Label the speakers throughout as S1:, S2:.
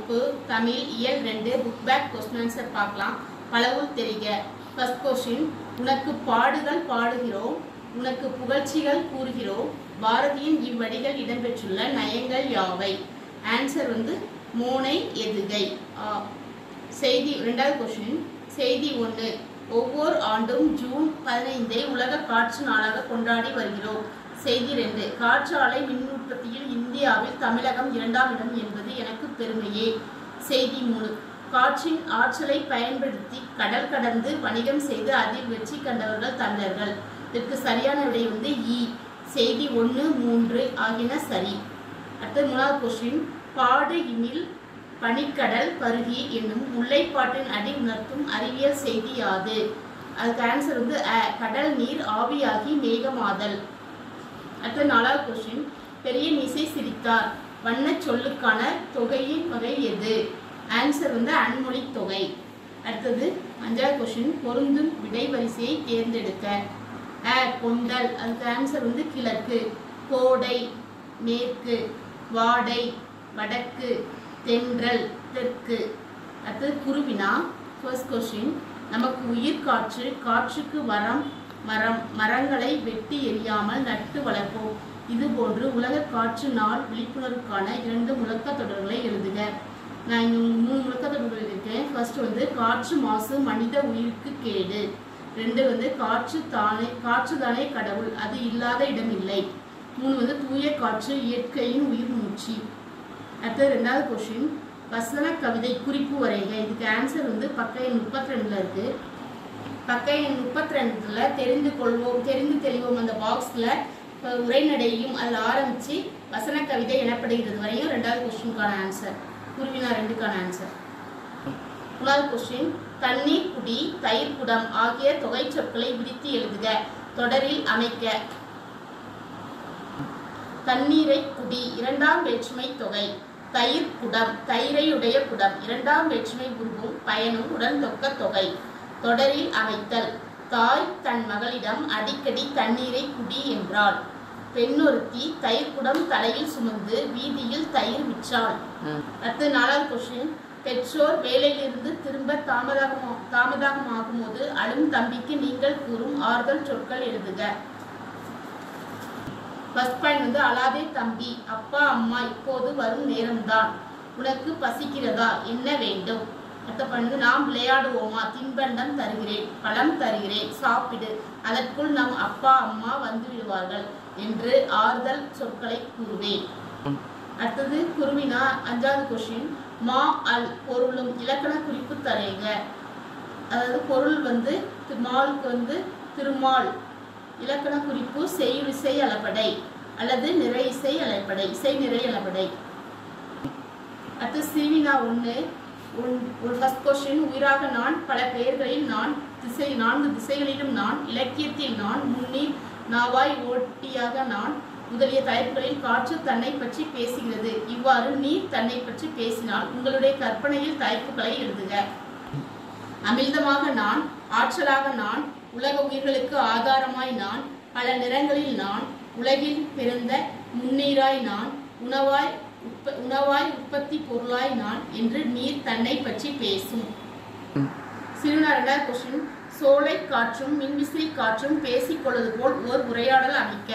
S1: வகுப்பு தமிழ் இயல் ரெண்டு புக் பேக் கொஸ்டின் ஆன்சர் பார்க்கலாம் பலவுள் தெரிக ஃபர்ஸ்ட் கொஸ்டின் உனக்கு பாடுகள் பாடுகிறோம் உனக்கு புகழ்ச்சிகள் கூறுகிறோம் பாரதியின் இவ்வடிகள் இடம்பெற்றுள்ள நயங்கள் யாவை ஆன்சர் வந்து மோனை எதுகை ஆ. செய்தி ரெண்டாவது கொஸ்டின் செய்தி ஒன்று ஒவ்வொரு ஆண்டும் ஜூன் பதினைந்தை உலக காற்று நாளாக கொண்டாடி வருகிறோம் செய்தி ரெண்டு காற்றாலை மின் உற்பத்தியில் இந்தியாவில் தமிழகம் இரண்டாம் இடம் என்பது எனக்கு பெருமையே செய்தி மூணு காற்றின் ஆற்றலை பயன்படுத்தி கடல் கடந்து வணிகம் செய்து அதில் வெற்றி கண்டவர்கள் தமிழர்கள் இதற்கு சரியான விடை வந்து இ செய்தி ஒன்று மூன்று ஆகியன சரி அடுத்த மூணாவது கொஸ்டின் பாடு இமில் பனிக்கடல் பருகி என்னும் முல்லைப்பாட்டின் அடி உணர்த்தும் அறிவியல் செய்தி யாது அதுக்கு ஆன்சர் வந்து அ கடல் நீர் ஆவியாகி மேகமாதல் அடுத்த நாலாவது கொஸ்டின் பெரிய மீசை சிரித்தார் வண்ணச் சொல்லுக்கான தொகையின் வகை எது ஆன்சர் வந்து அன்மொழி தொகை அடுத்தது அஞ்சாவது கொஸ்டின் பொருந்தும் விடை வரிசையை தேர்ந்தெடுக்க அ கொண்டல் அதுக்கு ஆன்சர் வந்து கிழக்கு கோடை மேற்கு வாடை வடக்கு தென்றல் தெற்கு அடுத்தது குருவினா ஃபர்ஸ்ட் கொஸ்டின் நமக்கு உயிர் காற்று காற்றுக்கு வரம் மரம் மரங்களை வெட்டி எரியாமல் நட்டு வளர்ப்போம் இதுபோன்று உலக காற்று நாள் விழிப்புணர்வுக்கான இரண்டு முழக்க தொடர்களை எழுதுக நான் இங்க மூணு முழக்க தொடர்கள் எழுதியிருக்கேன் ஃபர்ஸ்ட் வந்து காற்று மாசு மனித உயிருக்கு கேடு ரெண்டு வந்து காற்று தானே காற்று தானே கடவுள் அது இல்லாத இடம் இல்லை மூணு வந்து தூய காற்று இயற்கையின் உயிர் மூச்சு அடுத்தது ரெண்டாவது கொஸ்டின் வசன கவிதை குறிப்பு வரைக இதுக்கு ஆன்சர் வந்து பக்க எண் முப்பத்தி ரெண்டுல இருக்கு பக்க எண் முப்பத்தி ரெண்டுல தெரிந்து கொள்வோம் தெரிந்து தெளிவோம் அந்த பாக்ஸ்ல உரைநடையும் அதில் ஆரம்பிச்சு வசன கவிதை எனப்படுகிறது வரையும் ரெண்டாவது கொஸ்டினுக்கான ஆன்சர் குருவினா ரெண்டுக்கான ஆன்சர் மூணாவது கொஸ்டின் தண்ணீர் குடி தயிர் குடம் ஆகிய தொகை சொற்களை விரித்து எழுதுக தொடரில் அமைக்க தண்ணீரை குடி இரண்டாம் வேற்றுமை தொகை தயிர் குடம் தயிரையுடைய குடம் இரண்டாம் வேற்றுமை உருவும் பயனும் உடன் தொக்க தொகை தொடரில் அமைத்தல் தாய் தன் மகளிடம் அடிக்கடி தண்ணீரை குடி என்றாள் பெண்ணொருத்தி தயிர் குடம் தலையில் சுமந்து வீதியில் தயிர் விற்றாள் அடுத்து நாலாவது கொஸ்டின் பெற்றோர் வேலையிலிருந்து திரும்ப தாமதமாக தாமதமாகும் போது அழும் தம்பிக்கு நீங்கள் கூறும் ஆறுதல் சொற்கள் எழுதுக ஃபர்ஸ்ட் பாயிண்ட் வந்து அழாதே தம்பி அப்பா அம்மா இப்போது வரும் நேரம்தான் உனக்கு பசிக்கிறதா என்ன வேண்டும் அடுத்த பாயிண்ட் வந்து நாம் விளையாடுவோமா தின்பண்டம் தருகிறேன் பழம் தருகிறேன் சாப்பிடு அதற்குள் நம் அப்பா அம்மா வந்து விடுவார்கள் என்று ஆறுதல் சொற்களை கூறுவேன் அடுத்தது குருவினா அஞ்சாவது கொஸ்டின் மா அல் பொருளும் இலக்கண குறிப்பு தரேங்க அதாவது பொருள் வந்து மாலுக்கு வந்து திருமால் இலக்கண குறிப்பு செய்யுளிசை அளபடை அல்லது நிறை இசை அலைப்படை இசை நிறை அளபடை அடுத்து சிவினா ஒன்று ஒரு ஃபர்ஸ்ட் கொஸ்டின் உயிராக நான் பல பெயர்களில் நான் திசை நான்கு திசைகளிலும் நான் இலக்கியத்தில் நான் முன்னீர் நாவாய் ஓட்டியாக நான் முதலிய தலைப்புகளில் காற்று தன்னை பற்றி பேசுகிறது இவ்வாறு நீர் தன்னை பற்றி பேசினால் உங்களுடைய கற்பனையில் தலைப்புகளை எழுதுக அமிழ்தமாக நான் ஆற்றலாக நான் உலக உயிர்களுக்கு ஆதாரமாய் நான் பல நிறங்களில் நான் உலகில் பிறந்த முன்னீராய் நான் உணவாய் உற்ப உணவாய் உற்பத்தி பொருளாய் நான் என்று நீர் தன்னை பற்றி பேசும் சிறுநா ரெண்டாவது கொஸ்டின் சோலை காற்றும் மின்விசிறி காற்றும் பேசிக்கொள்வது போல் ஓர் உரையாடல் அமைக்க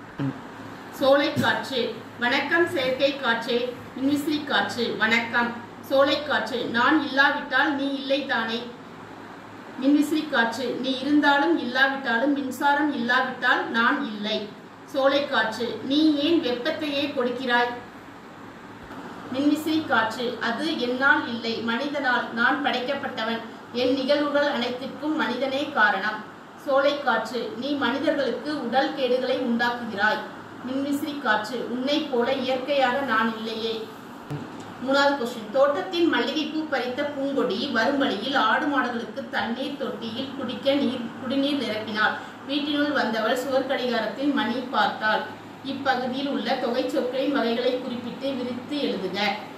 S1: சோலை காற்று வணக்கம் செயற்கை காற்றே மின்விசிறி காற்று வணக்கம் சோலை காற்று நான் இல்லாவிட்டால் நீ இல்லை தானே மின்விசிறி காற்று நீ இருந்தாலும் இல்லாவிட்டாலும் மின்சாரம் இல்லாவிட்டால் நான் இல்லை சோலை காற்று நீ ஏன் வெப்பத்தையே கொடுக்கிறாய் மின்விசிறி காற்று அது என்னால் இல்லை மனிதனால் நான் படைக்கப்பட்டவன் என் நிகழ்வுகள் அனைத்திற்கும் மனிதனே காரணம் சோலை காற்று நீ மனிதர்களுக்கு உடல் கேடுகளை உண்டாக்குகிறாய் மின்விசிறி காற்று உன்னை போல இயற்கையாக நான் இல்லையே மூணாவது கொஸ்டின் தோட்டத்தின் மல்லிகைப்பூ பறித்த பூங்கொடி வரும் வழியில் ஆடு மாடுகளுக்கு தண்ணீர் தொட்டியில் குடிக்க நீர் குடிநீர் நிரப்பினாள் வீட்டினுள் வந்தவள் சுவர் கடிகாரத்தில் மணி பார்த்தாள் இப்பகுதியில் உள்ள தொகை சொற்களின் வகைகளை குறிப்பிட்டு விரித்து எழுதுக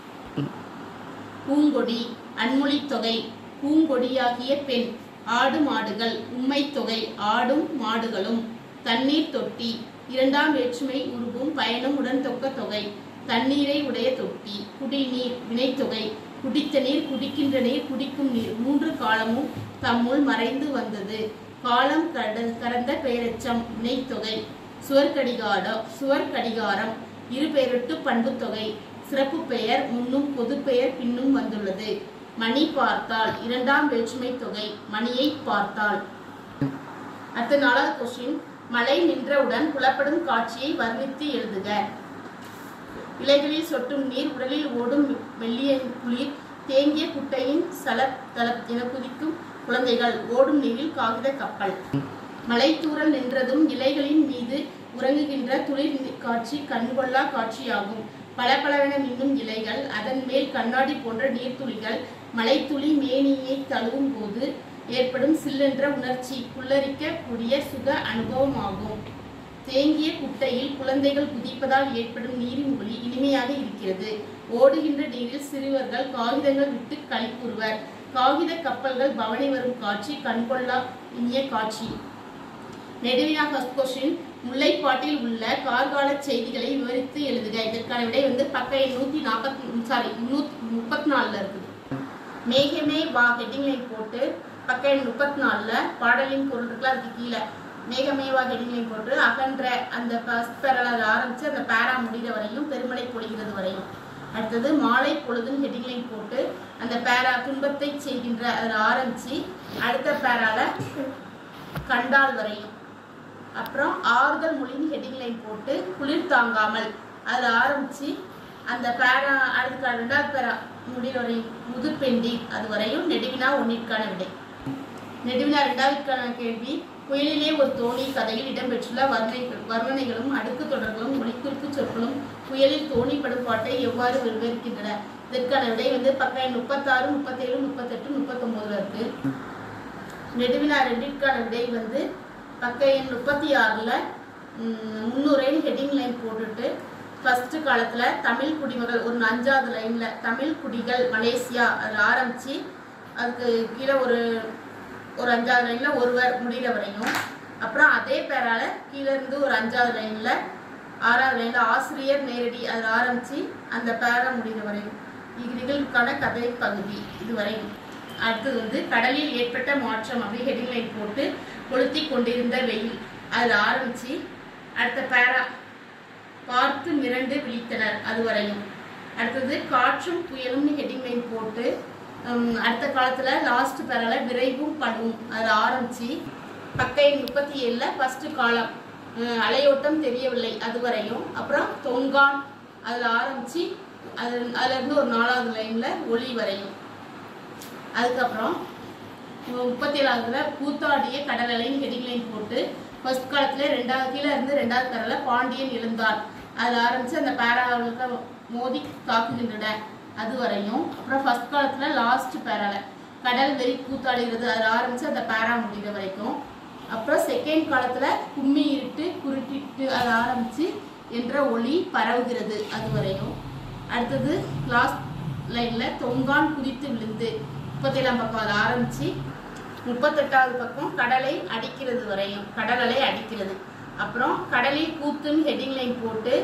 S1: பூங்கொடி அன்மொழி தொகை பூங்கொடியாகிய பெண் ஆடு மாடுகள் உம்மை தொகை ஆடும் மாடுகளும் தண்ணீர் தொட்டி இரண்டாம் வேற்றுமை உருவும் பயனும் உடன் தொக்க தொகை தண்ணீரை உடைய தொட்டி குடிநீர் வினைத்தொகை குடித்த நீர் குடிக்கின்ற நீர் குடிக்கும் நீர் மூன்று காலமும் தம்முள் மறைந்து வந்தது காலம் கட கடந்த பெயரெச்சம் வினைத்தொகை சுவர்கடிகாரம் சுவர்கடிகாரம் இரு பெயரொட்டு பண்புத்தொகை சிறப்பு பெயர் முன்னும் பொது பெயர் பின்னும் வந்துள்ளது மணி பார்த்தால் இரண்டாம் வேற்றுமை தொகை மணியை பார்த்தால் அடுத்த நாலாவது கொஸ்டின் மழை நின்றவுடன் புலப்படும் காட்சியை வர்ணித்து எழுதுக இலைகளில் சொட்டும் நீர் உடலில் ஓடும் மெல்லிய குளிர் தேங்கிய குட்டையின் சலப் தலப் என குதிக்கும் குழந்தைகள் ஓடும் நீரில் காகித கப்பல் மலைத்தூறல் நின்றதும் இலைகளின் மீது உறங்குகின்ற துளிர் நி- காட்சி கண்கொள்ளா காட்சியாகும் பளபளவென மின்னும் இலைகள் அதன் மேல் கண்ணாடி போன்ற நீர்த்துளிகள் மலைத்துளி மேனியை தழுவும் போது ஏற்படும் சில்லென்ற உணர்ச்சி புல்லரிக்கக்கூடிய சுக அனுபவமாகும் தேங்கிய குட்டையில் குழந்தைகள் குதிப்பதால் ஏற்படும் நீரின் ஒளி இனிமையாக இருக்கிறது ஓடுகின்ற நீரில் சிறுவர்கள் காகிதங்கள் விட்டு களி கூறுவர் காகித கப்பல்கள் பவனி வரும் காட்சி கண்கொள்ளா இனிய காட்சி நெடுவினா ஃபர்ஸ்ட் கொஸ்டின் முல்லைப்பாட்டில் உள்ள கார்கால செய்திகளை விவரித்து எழுதுக இதற்கான விடை வந்து பக்க எண் நூத்தி நாற்பத்தி சாரி நூத் முப்பத்தி நாலுல இருக்குது மேகமே வா ஹெட்டிங் லைன் போட்டு பக்க எண் முப்பத்தி நாலுல பாடலின் பொருள் இருக்குல்ல அதுக்கு கீழே மேகமே வா ஹெட்டிங் லைன் போட்டு அகன்ற அந்த ஃபர்ஸ்ட் பேரல ஆரம்பிச்சு அந்த பேரா முடிகிற வரையும் பெருமழை பொழிகிறது வரையும் அடுத்தது மாலை பொழுதுன்னு ஹெட்டிங் லைன் போட்டு அந்த பேரா துன்பத்தை செய்கின்ற அதில் ஆரம்பிச்சு அடுத்த பேரால கண்டால் வரையும் அப்புறம் ஆறுதல் மொழின்னு ஹெட்டிங் லைன் போட்டு குளிர் தாங்காமல் அதில் ஆரம்பிச்சு அந்த பேரா அடுத்த ரெண்டாவது பேரா முடிகிற வரையும் முதுப்பெண்டி அது வரையும் நெடுவினா ஒன்றிற்கான விடை நெடுவினா ரெண்டாவதுக்கான கேள்வி புயலிலே ஒரு தோணி கதையில் இடம்பெற்றுள்ள வர்ணனைகள் வர்ணனைகளும் அடுக்கு தொடர்களும் மொழிக்குறிப்பு சொற்களும் புயலில் தோணிப்படும் பாட்டை எவ்வாறு விவரிக்கின்றன இதற்கான விடை வந்து பக்கம் முப்பத்தாறு முப்பத்தேழு முப்பத்தெட்டு முப்பத்தொம்போதுல இருக்கு நெடுவினா ரெண்டிற்கான விடை வந்து பக்க எண் முப்பத்தி ஆறில் முன்னுரைன்னு ஹெட்டிங் லைன் போட்டுட்டு ஃபர்ஸ்ட் காலத்தில் தமிழ் குடிமகள் ஒரு அஞ்சாவது லைனில் தமிழ் குடிகள் மலேசியா அதில் ஆரம்பித்து அதுக்கு கீழே ஒரு ஒரு அஞ்சாவது லைனில் ஒருவர் முடிகிற வரையும் அப்புறம் அதே பேரால கீழே இருந்து ஒரு அஞ்சாவது லைனில் ஆறாவது லைனில் ஆசிரியர் நேரடி அதில் ஆரம்பித்து அந்த பேரா முடிகிற வரையும் இது நிகழ்வுக்கான கதை பகுதி இது வரையும் அடுத்தது வந்து கடலில் ஏற்பட்ட மாற்றம் அப்படி ஹெட்டிங் லைன் போட்டு கொளுத்தி கொண்டிருந்த வெயில் அதில் ஆரம்பித்து அடுத்த பேரா பார்த்து மிரண்டு விழித்தனர் அது வரையும் அடுத்தது காற்றும் புயலும்னு ஹெட்டிங் லைன் போட்டு ஹம், அடுத்த காலத்தில் லாஸ்ட் பேரால விரைவும் படும் அதில் ஆரம்பித்து பக்கை முப்பத்தி ஏழில் ஃபஸ்ட்டு காலம் ஹம், அலையோட்டம் தெரியவில்லை அது வரையும் அப்புறம் தொங்கான் அதில் ஆரம்பித்து அது அதுலேருந்து ஒரு நாலாவது லைனில் ஒளி வரையும் அதுக்கப்புறம் முப்பத்தி ஏழாவதுல கூத்தாடிய கடலலைன்னு ஹெட்டிங் லைன் போட்டு ஃபர்ஸ்ட் காலத்துல ரெண்டாவது கீழே இருந்து ரெண்டாவது பேரால பாண்டியன் எழுந்தார் அதில் ஆரம்பிச்சு அந்த பேராவுக்கு மோதி தாக்குகின்றன அது வரையும் அப்புறம் ஃபர்ஸ்ட் காலத்துல லாஸ்ட் பேரால கடல் வெறி கூத்தாடுகிறது அதில் ஆரம்பிச்சு அந்த பேரா முடிகிற வரைக்கும் அப்புறம் செகண்ட் காலத்துல கும்மி இருட்டு குருட்டிட்டு அது ஆரம்பிச்சு என்ற ஒளி பரவுகிறது அது வரையும் அடுத்தது லாஸ்ட் லைன்ல தொங்கான் குதித்து விழுந்து முப்பத்தேழாம் பக்கம் அதை ஆரம்பிச்சு முப்பத்தெட்டாவது பக்கம் கடலை அடிக்கிறது வரையும் கடல் அலை அடிக்கிறது அப்புறம் கடலில் கூத்துன்னு ஹெட்டிங் லைன் போட்டு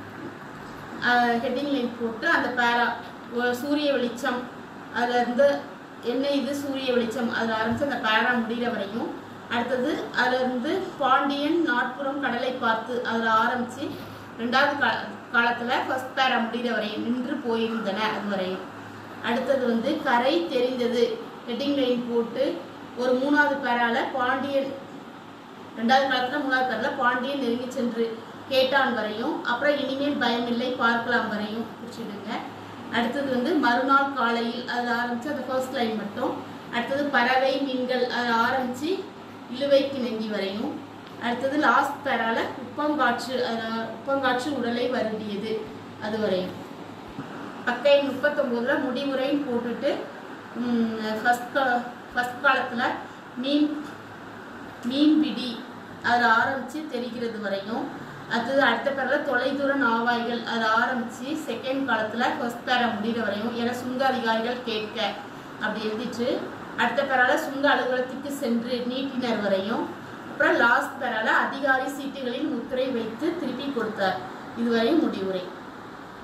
S1: ஹெட்டிங் லைன் போட்டு அந்த பேரா ஒ- சூரிய வெளிச்சம் அதுல இருந்து என்ன இது சூரிய வெளிச்சம் அதில் ஆரம்பிச்சு அந்த பேரா முடிகிற வரையும் அடுத்தது அதுல இருந்து பாண்டியன் நாட்புறம் கடலை பார்த்து அதில் ஆரம்பிச்சு ரெண்டாவது கா காலத்தில் ஃபர்ஸ்ட் பேரா முடிகிற வரையும் நின்று போயிருந்தன அது வரையும் அடுத்தது வந்து கரை தெரிந்தது ஹெட்டிங் லைன் போட்டு ஒரு மூணாவது பேரால பாண்டியன் ரெண்டாவது காலத்துல மூணாவது பேர்ல பாண்டியன் நெருங்கி சென்று கேட்டான் வரையும் அப்புறம் இனிமேல் பயமில்லை பார்க்கலாம் வரையும் குறிச்சிடுங்க அடுத்தது வந்து மறுநாள் காலையில் அது ஆரம்பிச்சு அந்த ஃபர்ஸ்ட் லைன் மட்டும் அடுத்தது பறவை மீன்கள் அது ஆரம்பிச்சு இழுவைக்கு நெஞ்சி வரையும் அடுத்தது லாஸ்ட் பேரால உப்பங்காற்று அது உப்பங்காற்று உடலை வருடியது அது வரையும் பக்கை முப்பத்தொம்போதுல முடிவுரைன்னு போட்டுட்டு ஃபஸ்ட் கா ஃபஸ்ட் காலத்தில் மீன் மீன் பிடி அதில் ஆரம்பித்து தெரிகிறது வரையும் அடுத்தது அடுத்த பேரில் தொலைதூர நாவாய்கள் அதை ஆரம்பித்து செகண்ட் காலத்தில் ஃபர்ஸ்ட் பேரை முடிகிற வரையும் என சுங்க அதிகாரிகள் கேட்க அப்படி எழுதிட்டு அடுத்த பேரால சுங்க அலுவலகத்துக்கு சென்று நீட்டினர் வரையும் அப்புறம் லாஸ்ட் பேரால அதிகாரி சீட்டுகளில் முத்திரை வைத்து திருப்பி கொடுத்தார் இதுவரையும் முடிவுரை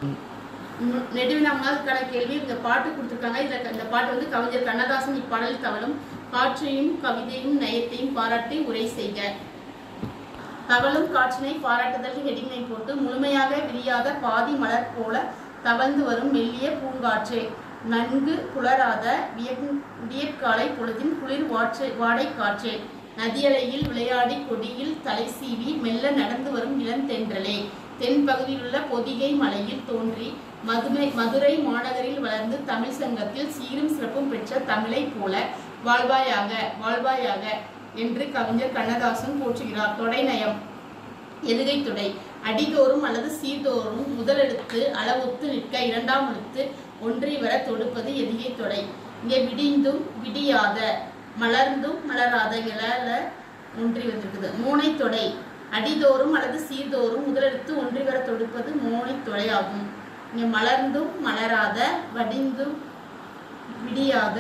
S1: ம், நெடுவினாமாதுக்கான கேள்வி இந்த பாட்டு கொடுத்துருக்காங்க இதுல இந்த பாட்டு வந்து கவிஞர் கண்ணதாசன் இப்பாடல் தவளும் காற்றையும் கவிதையும் நயத்தையும் பாராட்டி உரை செய்க தவளும் காற்றினை பாராட்டுதல் ஹெடிங்கை போட்டு முழுமையாக விரியாத பாதி மலர் போல தவழ்ந்து வரும் மெல்லிய பூங்காற்றே நன்கு குளராத வியக்- வியற்காலை பொழுதின் குளிர் வாற்று வாடை காற்றே நதியலையில் விளையாடி கொடியில் தலை சீவி மெல்ல நடந்து வரும் இளந்தென்றலே தென்பகுதியிலுள்ள பொதிகை மலையில் தோன்றி மதுமை மதுரை மாநகரில் வளர்ந்து தமிழ் சங்கத்தில் சீரும் சிறப்பும் பெற்ற தமிழைப் போல வாழ்வாயாக வாழ்வாயாக என்று கவிஞர் கண்ணதாசன் போற்றுகிறார் தொடைநயம் எதுகை தொடை அடிதோறும் அல்லது சீர்தோறும் முதலெழுத்து அளவொத்து நிற்க இரண்டாம் எழுத்து ஒன்றி வர தொடுப்பது எதுகை தொடை இங்கே விடிந்தும் விடியாத மலர்ந்தும் மலராத இழல ஒன்றி வந்திருக்குது மூனை தொடை அடிதோறும் அல்லது சீர்தோறும் முதலெழுத்து ஒன்றி வர தொடுப்பது மோனை தொடை ஆகும் இங்கே மலர்ந்தும் மலராத வடிந்தும் விடியாத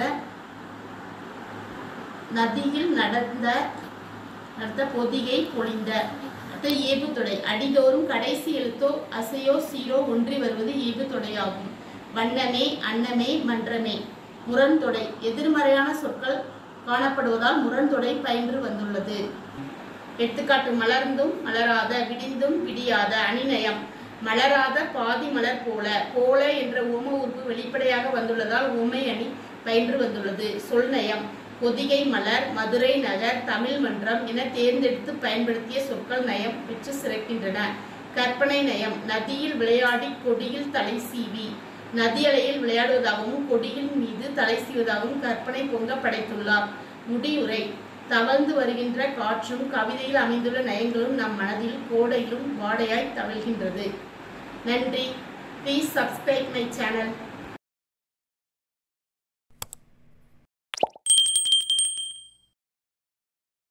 S1: நதியில் நடந்த அடுத்த பொதிகை பொழிந்த அடுத்த ஏபு தொடை அடிதோறும் கடைசி எழுத்தோ அசையோ சீரோ ஒன்றி வருவது ஏபு தொடையாகும் வண்ணமே அன்னமே மன்றமே முரண்தொடை எதிர்மறையான சொற்கள் காணப்படுவதால் முரண்தொடை பயின்று வந்துள்ளது எடுத்துக்காட்டு மலர்ந்தும் மலராத விடிந்தும் விடியாத அணிநயம் மலராத பாதி மலர் போல போல என்ற உம உறுப்பு வெளிப்படையாக வந்துள்ளதால் உமை அணி பயின்று வந்துள்ளது சொல்நயம் பொதிகை மலர் மதுரை நகர் தமிழ் மன்றம் என தேர்ந்தெடுத்து பயன்படுத்திய சொற்கள் நயம் பெற்று சிறக்கின்றன கற்பனை நயம் நதியில் விளையாடி கொடியில் தலை சீவி நதி அலையில் விளையாடுவதாகவும் கொடியின் மீது தலை சீவதாகவும் கற்பனை பொங்க படைத்துள்ளார் முடிவுரை தவழ்ந்து வருகின்ற காற்றும் கவிதையில் அமைந்துள்ள நயங்களும் நம் மனதில் கோடையிலும் வாடையாய் தவழ்கின்றது நன்றி ப்ளீஸ் சப்ஸ்கிரைப் மை சேனல்